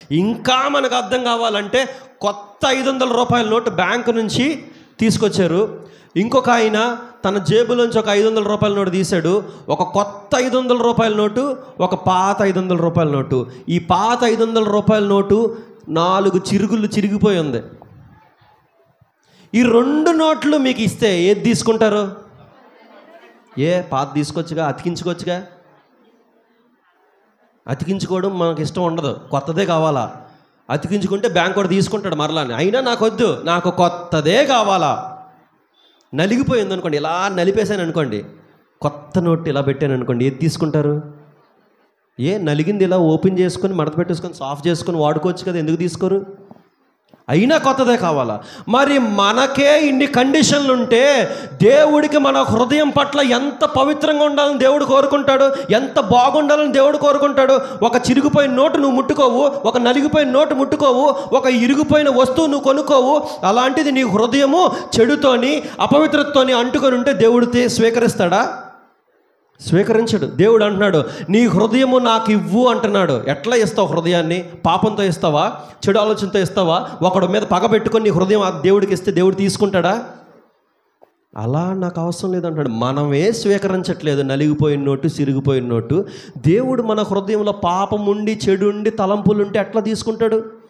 ఇంకా మనకు అర్థం కావాలంటే కొత్త ఐదు వందల రూపాయల నోటు బ్యాంకు నుంచి తీసుకొచ్చారు ఇంకొక ఆయన తన జేబులోంచి ఒక ఐదు వందల రూపాయల నోటు తీశాడు ఒక కొత్త ఐదు వందల రూపాయల నోటు ఒక పాత ఐదు వందల రూపాయల నోటు ఈ పాత ఐదు వందల రూపాయల నోటు నాలుగు చిరుగులు చిరిగిపోయి ఉంది ఈ రెండు నోట్లు మీకు ఇస్తే ఏది తీసుకుంటారు ఏ పాత తీసుకొచ్చుగా అతికించుకోవచ్చుగా అతికించుకోవడం మనకు ఇష్టం ఉండదు కొత్తదే కావాలా అతికించుకుంటే బ్యాంక్ కూడా తీసుకుంటాడు మరలాని అయినా నాకు వద్దు నాకు కొత్తదే కావాలా నలిగిపోయింది అనుకోండి ఇలా నలిపేశాను అనుకోండి కొత్త నోట్ ఇలా పెట్టాను అనుకోండి ఏది తీసుకుంటారు ఏ నలిగింది ఇలా ఓపెన్ చేసుకొని మడత పెట్టేసుకొని సాఫ్ చేసుకొని వాడుకోవచ్చు కదా ఎందుకు తీసుకోరు అయినా కొత్తదే కావాలా మరి మనకే ఇన్ని కండిషన్లు ఉంటే దేవుడికి మన హృదయం పట్ల ఎంత పవిత్రంగా ఉండాలని దేవుడు కోరుకుంటాడు ఎంత బాగుండాలని దేవుడు కోరుకుంటాడు ఒక చిరిగిపోయిన నోటు నువ్వు ముట్టుకోవు ఒక నలిగిపోయిన నోటు ముట్టుకోవు ఒక ఇరిగిపోయిన వస్తువు నువ్వు కొనుక్కోవు అలాంటిది నీ హృదయము చెడుతోని అపవిత్రతతోని అంటుకొని ఉంటే దేవుడు తే- స్వీకరిస్తాడా స్వీకరించడు దేవుడు అంటున్నాడు నీ హృదయము నాకు ఇవ్వు అంటున్నాడు ఎట్లా ఇస్తావు హృదయాన్ని పాపంతో ఇస్తావా చెడు ఆలోచనతో ఇస్తావా ఒకడు మీద పగ పెట్టుకొని నీ హృదయం ఆ దేవుడికి ఇస్తే దేవుడు తీసుకుంటాడా అలా నాకు అవసరం లేదంటాడు మనమే స్వీకరించట్లేదు నలిగిపోయిన నోటు సిరిగిపోయిన నోటు దేవుడు మన హృదయంలో పాపం ఉండి చెడు ఉండి తలంపులు ఉంటే ఎట్లా తీసుకుంటాడు